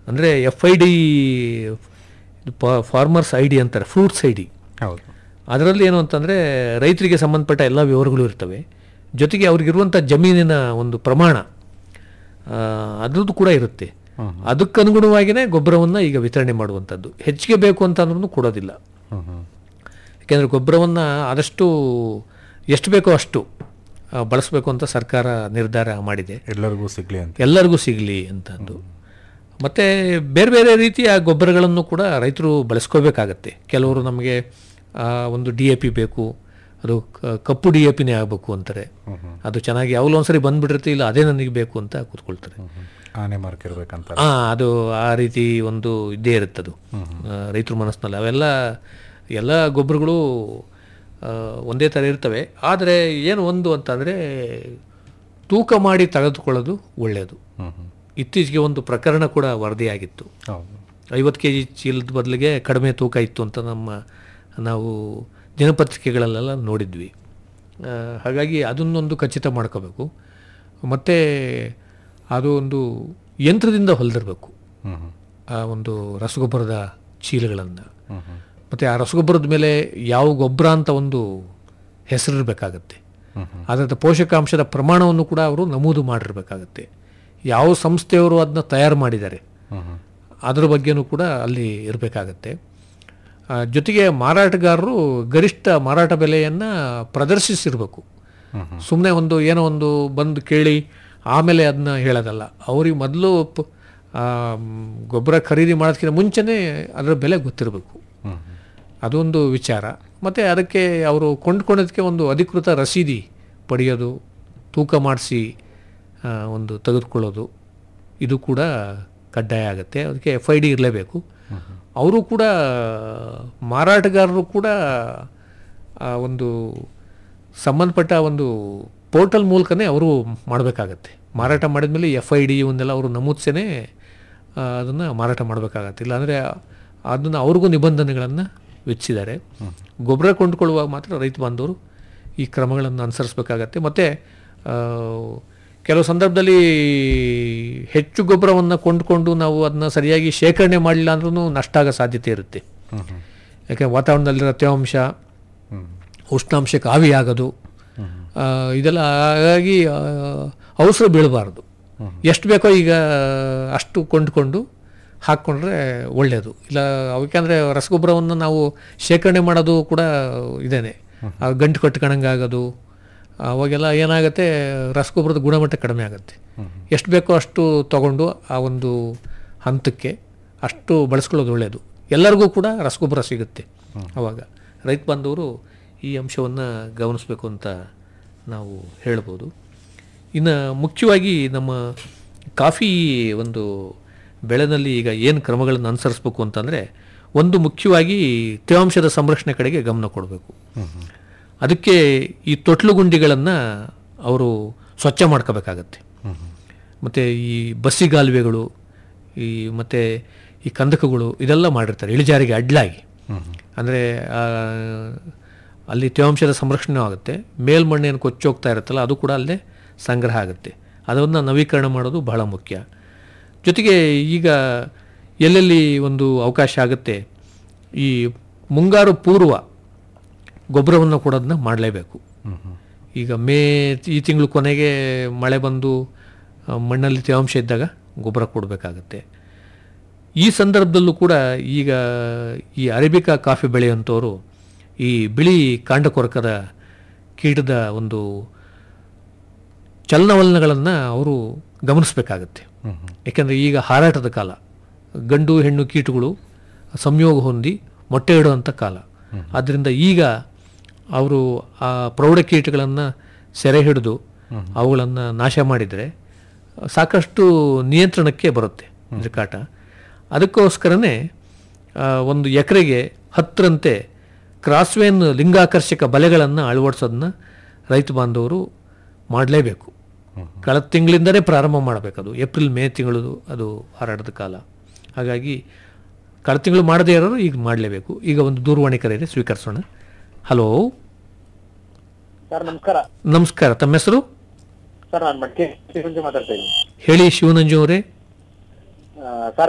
ಅಂದರೆ F I D farmers I D ಅಂತಾರೆ fruits I D ಹೌದು ಅದರಲ್ಲಿ ಏನು ಅಂತಂದರೆ ರೈತರಿಗೆ ಸಂಬಂಧಪಟ್ಟ ಎಲ್ಲ ವಿವರಗಳು ಇರ್ತವೆ ಜೊತೆಗೆ ಅವ್ರಿಗಿರುವಂಥ ಜಮೀನಿನ ಒಂದು ಪ್ರಮಾಣ ಆ, ಅದ್ರದ್ದು ಕೂಡ ಇರುತ್ತೆ ಅದಕ್ಕನುಗುಣವಾಗಿಯೇ ಗೊಬ್ಬರವನ್ನು ಈಗ ವಿತರಣೆ ಮಾಡುವಂಥದ್ದು ಹೆಚ್ಚಿಗೆ ಬೇಕು ಅಂತ ಅಂದ್ರೂ ಕೊಡೋದಿಲ್ಲ ಹ್ಮ್ ಹ್ಮ್ ಯಾಕೆಂದರೆ ಗೊಬ್ಬರವನ್ನು ಆದಷ್ಟು ಎಷ್ಟು ಬೇಕೋ ಅಷ್ಟು ಆ, ಬಳಸಬೇಕು ಅಂತ ಸರ್ಕಾರ ನಿರ್ಧಾರ ಮಾಡಿದೆ ಎಲ್ಲರಿಗೂ ಸಿಗ್ಲಿ ಅಂತ ಎಲ್ಲರಿಗೂ ಸಿಗಲಿ ಅಂತಂದು ಮತ್ತು ಬೇರೆ ಬೇರೆ ರೀತಿಯ ಗೊಬ್ಬರಗಳನ್ನು ಕೂಡ ರೈತರು ಬಳಸ್ಕೋಬೇಕಾಗತ್ತೆ ಕೆಲವರು ನಮಗೆ ಆ, ಒಂದು ಡಿ ಎ ಪಿ ಬೇಕು ಅದು ಕ- ಕಪ್ಪು ಡಿ ಎ ಪಿನೇ ಆಗಬೇಕು ಅಂತಾರೆ ಅದು ಚೆನ್ನಾಗಿ ಯಾವಾಗಲೂ ಒಂದ್ಸರಿ ಬಂದ್ಬಿಟ್ಟಿರುತ್ತೆ ಇಲ್ಲ ಅದೇ ನನಗೆ ಬೇಕು ಅಂತ ಕೂತ್ಕೊಳ್ತಾರೆ ಆನೆ ಮಾರ್ಕ್ ಇರ್ಬೇಕಂತ ಆ ಅದು ಆ ರೀತಿ ಒಂದು ಇದ್ದೇ ಇರುತ್ತೆ ಅದು ರೈತರ ಮನಸ್ಸಿನಲ್ಲಿ ಅವೆಲ್ಲ ಎಲ್ಲ ಗೊಬ್ಬರಗಳು ಆ, ಒಂದೇ ಥರ ಇರ್ತವೆ ಆದರೆ ಏನು ಒಂದು ಅಂತಂದರೆ ತೂಕ ಮಾಡಿ ತೆಗೆದುಕೊಳ್ಳೋದು ಒಳ್ಳೆಯದು ಹ್ಮ್ ಹ್ಮ್ ಇತ್ತೀಚೆಗೆ ಒಂದು ಪ್ರಕರಣ ಕೂಡ ವರದಿಯಾಗಿತ್ತು ಹೌದು ಐವತ್ತು ಕೆ ಜಿ ಚೀಲದ ಬದಲಿಗೆ ಕಡಿಮೆ ತೂಕ ಇತ್ತು ಅಂತ ನಮ್ಮ ನಾವು ದಿನಪತ್ರಿಕೆಗಳಲ್ಲೆಲ್ಲ ನೋಡಿದ್ವಿ ಆ, ಹಾಗಾಗಿ ಅದನ್ನೊಂದು ಖಚಿತ ಮಾಡ್ಕೋಬೇಕು ಮತ್ತು ಅದು ಒಂದು ಯಂತ್ರದಿಂದ ಹೊಲಿದಿರಬೇಕು ಹ್ಮ್ ಹ್ಮ್ ಆ ಒಂದು ರಸಗೊಬ್ಬರದ ಚೀಲಗಳನ್ನು ಹ್ಮ್ ಹ್ಮ್ ಮತ್ತು ಆ ರಸಗೊಬ್ಬರದ ಮೇಲೆ ಯಾವ ಗೊಬ್ಬರ ಅಂತ ಒಂದು ಹೆಸರಿರಬೇಕಾಗತ್ತೆ ಹ್ಮ್ ಹ್ಮ್ ಅದರ ಪೋಷಕಾಂಶದ ಪ್ರಮಾಣವನ್ನು ಕೂಡ ಅವರು ನಮೂದು ಮಾಡಿರಬೇಕಾಗತ್ತೆ ಯಾವ ಸಂಸ್ಥೆಯವರು ಅದನ್ನ ತಯಾರು ಮಾಡಿದ್ದಾರೆ ಹ್ಮ್ ಹ್ಮ್ ಅದರ ಬಗ್ಗೆನೂ ಕೂಡ ಅಲ್ಲಿ ಇರಬೇಕಾಗತ್ತೆ ಆ, ಜೊತೆಗೆ ಮಾರಾಟಗಾರರು ಗರಿಷ್ಠ ಮಾರಾಟ ಬೆಲೆಯನ್ನು ಪ್ರದರ್ಶಿಸಿರಬೇಕು ಹ್ಮ್ ಹ್ಮ್ ಸುಮ್ಮನೆ ಒಂದು ಏನೋ ಒಂದು ಬಂದು ಕೇಳಿ ಆಮೇಲೆ ಅದನ್ನ ಹೇಳೋದಲ್ಲ ಅವ್ರಿಗೆ ಮೊದಲು ಪ- ಆ, ಮ್, ಗೊಬ್ಬರ ಖರೀದಿ ಮಾಡೋದಕ್ಕಿಂತ ಮುಂಚೆನೇ ಅದರ ಬೆಲೆ ಗೊತ್ತಿರಬೇಕು ಹ್ಮ್ ಹ್ಮ್ ಅದೊಂದು ವಿಚಾರ ಮತ್ತು ಅದಕ್ಕೆ ಅವರು ಕೊಂಡ್ಕೊಳ್ಳೋದಕ್ಕೆ ಒಂದು ಅಧಿಕೃತ ರಸೀದಿ ಪಡೆಯೋದು ತೂಕ ಮಾಡಿಸಿ ಒಂದು ತೆಗೆದುಕೊಳ್ಳೋದು ಇದು ಕೂಡ ಕಡ್ಡಾಯ ಆಗುತ್ತೆ ಅದಕ್ಕೆ ಎಫ್ ಐ ಡಿ ಇರಲೇಬೇಕು ಅವರು ಕೂಡ ಮಾರಾಟಗಾರರು ಕೂಡ ಆ ಒಂದು ಸಂಬಂಧಪಟ್ಟ ಒಂದು ಪೋರ್ಟಲ್ ಮೂಲಕನೇ ಅವರು ಮಾಡಬೇಕಾಗತ್ತೆ ಮಾರಾಟ ಮಾಡಿದ್ಮೇಲೆ ಎಫ್ ಐ ಡಿ ಇವನ್ನೆಲ್ಲ ಅವರು ನಮೂದಿಸೇ ಅದನ್ನು ಮಾರಾಟ ಮಾಡಬೇಕಾಗತ್ತೆ ಇಲ್ಲಾಂದರೆ ಅದನ್ನು ಅವ್ರಿಗೂ ನಿಬಂಧನೆಗಳನ್ನು ವಿಧಿಸಿದ್ದಾರೆ ಗೊಬ್ಬರ ಕೊಂಡುಕೊಳ್ಳುವಾಗ ಮಾತ್ರ ರೈತ ಬಾಂಧವರು ಈ ಕ್ರಮಗಳನ್ನು ಅನುಸರಿಸಬೇಕಾಗತ್ತೆ ಮತ್ತು ಕೆಲವು ಸಂದರ್ಭದಲ್ಲಿ ಹೆಚ್ಚು ಗೊಬ್ಬರವನ್ನು ಕೊಂಡುಕೊಂಡು ನಾವು ಅದನ್ನ ಸರಿಯಾಗಿ ಶೇಖರಣೆ ಮಾಡಲಿಲ್ಲ ಅಂದ್ರೂ ನಷ್ಟ ಆಗೋ ಸಾಧ್ಯತೆ ಇರುತ್ತೆ ಹ್ಮ್ ಹ್ಮ್ ಯಾಕೆ ವಾತಾವರಣದಲ್ಲಿರೋ ತೇವಾಂಶ ಹ್ಮ್ ಉಷ್ಣಾಂಶಕ್ಕೆ ಆವಿಯಾಗೋದು ಆ, ಇದೆಲ್ಲ ಹಾಗಾಗಿ ಆ, ಅವಸರ ಬೀಳಬಾರ್ದು ಎಷ್ಟು ಬೇಕೋ ಈಗ ಅಷ್ಟು ಕೊಂಡುಕೊಂಡು ಹಾಕ್ಕೊಂಡ್ರೆ ಒಳ್ಳೆಯದು ಇಲ್ಲ ಅವಕ್ಕಂದರೆ ರಸಗೊಬ್ಬರವನ್ನು ನಾವು ಶೇಖರಣೆ ಮಾಡೋದು ಕೂಡ ಇದೇನೆ ಆ ಗಂಟು ಕಟ್ಕೊಂಡಂಗೆ ಆಗೋದು ಅವಾಗೆಲ್ಲ ಏನಾಗುತ್ತೆ ರಸಗೊಬ್ಬರದ ಗುಣಮಟ್ಟ ಕಡಿಮೆ ಆಗುತ್ತೆ ಎಷ್ಟು ಬೇಕೋ ಅಷ್ಟು ತಗೊಂಡು ಆ ಒಂದು ಹಂತಕ್ಕೆ ಅಷ್ಟು ಬಳಸ್ಕೊಳ್ಳೋದು ಒಳ್ಳೆಯದು ಎಲ್ಲರಿಗೂ ಕೂಡ ರಸಗೊಬ್ಬರ ಸಿಗುತ್ತೆ ಅವಾಗ ರೈತ ಬಾಂಧವರು ಈ ಅಂಶವನ್ನು ಗಮನಿಸಬೇಕು ಅಂತ ನಾವು ಹೇಳ್ಬೋದು ಇನ್ನು ಮುಖ್ಯವಾಗಿ ನಮ್ಮ ಕಾಫಿ ಒಂದು ಬೆಳೆನಲ್ಲಿ ಈಗ ಏನು ಕ್ರಮಗಳನ್ನು ಅನುಸರಿಸ್ಬೇಕು ಅಂತಂದರೆ ಒಂದು ಮುಖ್ಯವಾಗಿ ತೇವಾಂಶದ ಸಂರಕ್ಷಣೆ ಕಡೆಗೆ ಗಮನ ಕೊಡಬೇಕು ಅದಕ್ಕೆ ಈ ತೊಟ್ಲು ಗುಂಡಿಗಳನ್ನು ಅವರು ಸ್ವಚ್ಛ ಮಾಡ್ಕೋಬೇಕಾಗತ್ತೆ ಮತ್ತು ಈ ಬಸ್ಸಿಗಾಲುವೆಗಳು ಈ ಮತ್ತು ಈ ಕಂದಕಗಳು ಇದೆಲ್ಲ ಮಾಡಿರ್ತಾರೆ ಇಳಿಜಾರಿಗೆ ಅಡ್ಲಾಗಿ ಅಂದರೆ ಅಲ್ಲಿ ತೇವಾಂಶದ ಸಂರಕ್ಷಣೆ ಆಗುತ್ತೆ ಮೇಲ್ಮಣ್ಣೇನು ಕೊಚ್ಚೋಗ್ತಾ ಇರುತ್ತಲ್ಲ ಅದು ಕೂಡ ಅಲ್ಲೇ ಸಂಗ್ರಹ ಆಗುತ್ತೆ ಅದನ್ನು ನವೀಕರಣ ಮಾಡೋದು ಬಹಳ ಮುಖ್ಯ ಜೊತೆಗೆ ಈಗ ಎಲ್ಲೆಲ್ಲಿ ಒಂದು ಅವಕಾಶ ಆಗುತ್ತೆ ಈ ಮುಂಗಾರು ಪೂರ್ವ ಗೊಬ್ಬರವನ್ನು ಕೊಡೋದನ್ನ ಮಾಡಲೇಬೇಕು ಈಗ ಮೇ ಈ ತಿಂಗಳು ಕೊನೆಗೆ ಮಳೆ ಬಂದು ಆ, ಮಣ್ಣಲ್ಲಿ ತೇವಾಂಶ ಇದ್ದಾಗ ಗೊಬ್ಬರ ಕೊಡಬೇಕಾಗತ್ತೆ ಈ ಸಂದರ್ಭದಲ್ಲೂ ಕೂಡ ಈಗ ಈ ಅರೇಬಿಕಾ ಕಾಫಿ ಬೆಳೆಯುವಂಥವರು ಈ ಬಿಳಿ ಕಾಂಡಕೊರಕದ ಕೀಟದ ಒಂದು ಚಲನವಲನಗಳನ್ನು ಅವರು ಗಮನಿಸಬೇಕಾಗತ್ತೆ ಯಾಕೆಂದರೆ ಈಗ ಹಾರಾಟದ ಕಾಲ ಗಂಡು ಹೆಣ್ಣು ಕೀಟಗಳು ಸಂಯೋಗ ಹೊಂದಿ ಮೊಟ್ಟೆ ಇಡುವಂಥ ಕಾಲ ಆದ್ದರಿಂದ ಈಗ ಅವರು ಆ ಪ್ರೌಢ ಕೀಟಗಳನ್ನು ಸೆರೆ ಹಿಡಿದು ಅವುಗಳನ್ನು ನಾಶ ಮಾಡಿದರೆ ಸಾಕಷ್ಟು ನಿಯಂತ್ರಣಕ್ಕೆ ಬರುತ್ತೆ ಇದ್ರ ಕಾಟ ಅದಕ್ಕೋಸ್ಕರನೇ ಆ, ಒಂದು ಎಕರೆಗೆ ಹತ್ತರಂತೆ ಕ್ರಾಸ್ವೇನ್ ಲಿಂಗಾಕರ್ಷಕ ಬಲೆಗಳನ್ನು ಅಳವಡಿಸೋದನ್ನ ರೈತ ಬಾಂಧವರು ಮಾಡಲೇಬೇಕು ಕಳೆದ ತಿಂಗಳಿಂದಲೇ ಪ್ರಾರಂಭ ಮಾಡಬೇಕದು ಏಪ್ರಿಲ್ ಮೇ ತಿಂಗಳು ಅದು ಹಾರಾಟದ ಕಾಲ ಹಾಗಾಗಿ ಕಳೆದ ತಿಂಗಳು ಮಾಡದೇ ಇರೋರು ಈಗ ಮಾಡಲೇಬೇಕು ಈಗ ಒಂದು ದೂರವಾಣಿ ಕರೆ ಇದೆ ಸ್ವೀಕರಿಸೋಣ ಹಲೋ ಸರ್ ನಮಸ್ಕಾರ ನಮಸ್ಕಾರ ತಮ್ಮ ಹೆಸರು ಸರ್ ನಾನು ಮಡಿಕೆ ಶ್ರೀರಂಜ ಮಾತಾಡ್ತಾ ಇದ್ದೀನಿ ಹೇಳಿ ಶಿವನಂಜು ಅವರೇ ಸರ್